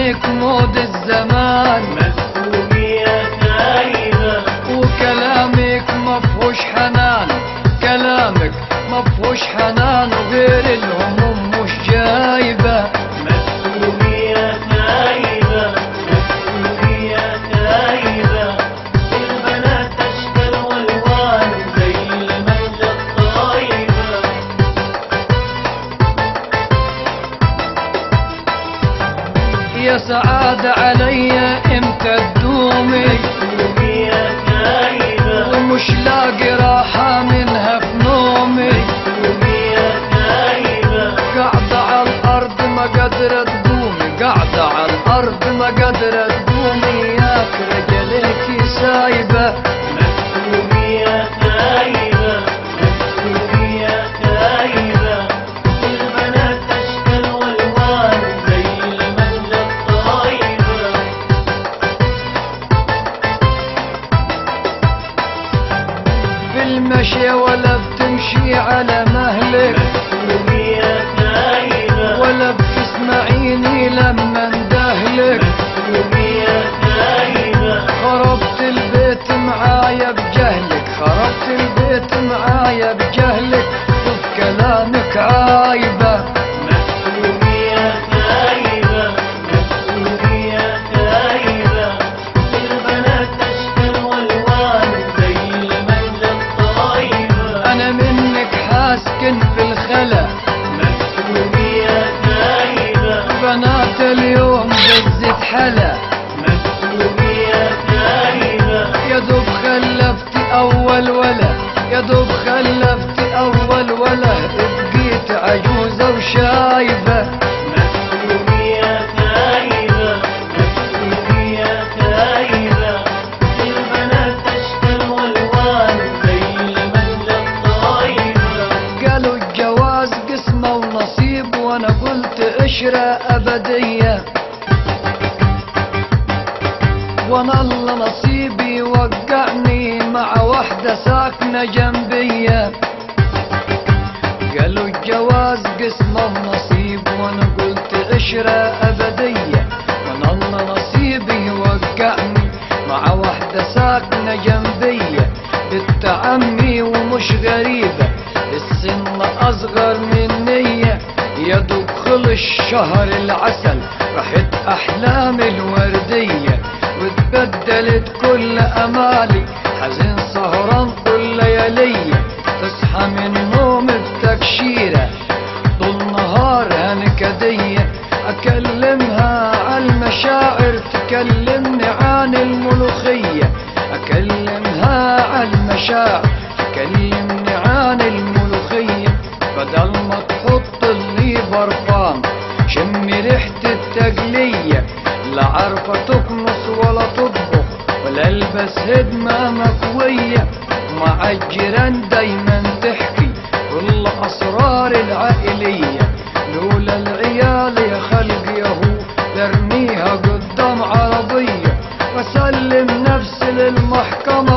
كلامك مود الزمان مسؤولية خايبة وكلامك مفهوش حنان كلامك مفهوش حنان وغير الهموم مش جايبة مسؤولية خايبة مسؤولية خايبة البنات أشكال والوان زي المانجا الطايبة يا سعادة عليا امتى تدومي مسؤولية خايبة ومش لاقي راحة منها في نومي مسؤولية خايبة قاعدة على الأرض ما قادرة تقومي قاعدة على الأرض ما قادرة تقومي ياك رجليكي سايبة مسؤولية خايبة مسؤولية خايبة البنات أشكال والوان زي المانجا الطايبة في المشي ولا بتمشي على مهلك مسؤولية خايبة ولا بتسمعيني لما اندهلك مسؤولية خايبة خربت البيت معايا بجهلك خربت البيت معايا بجهلك وفي كلامك عايبة مسؤولية خايبة مسؤولية خايبة البنات أشكال والوان زي المانجا الطايبة أنا منك حاسكن في الخلا مسؤولية خايبة بنات اليوم بتزيد حلا مسؤولية خايبة يا دوب خلفت أول ولا يا دوب خلفت أول ولا بقيت عجوزة وشايبة مسؤولية خايبة مسؤولية خايبة البنات أشكال والوان زي المانجا الطايبة قالوا الجواز قسمة ونصيب وانا قلت قشرة ابدية وانا الله نصيبي وقعني مع واحدة ساكنة جنبية قالوا الجواز قسمة ونصيب وانا قلت قشرة ابدية وانا الله نصيبي وقعني مع واحدة ساكنة جنبية بنت عمي ومش غريبة السن اصغر مني يا دوب خلص شهر العسل راحت احلامي الوردية واتبدلت كل امالي حزين سهران طول ليالية تصحى من نوم بتكشيرة طول نهار هنكدية اكلمها عالمشاعر تكلمني عن الملوخية اكلمها عالمشاعر تكلمني عن الملوخية بدل ما تحط لي برفان شمي ريحة التقلية لا عارفة تكنس ولا تطبخ ولا البس هدمة مكوية مع الجيران دايما تحكي كل اسرار العائلية لولا العيال يا خلق يهو ترميها قدام عربية وسلم نفسي للمحكمة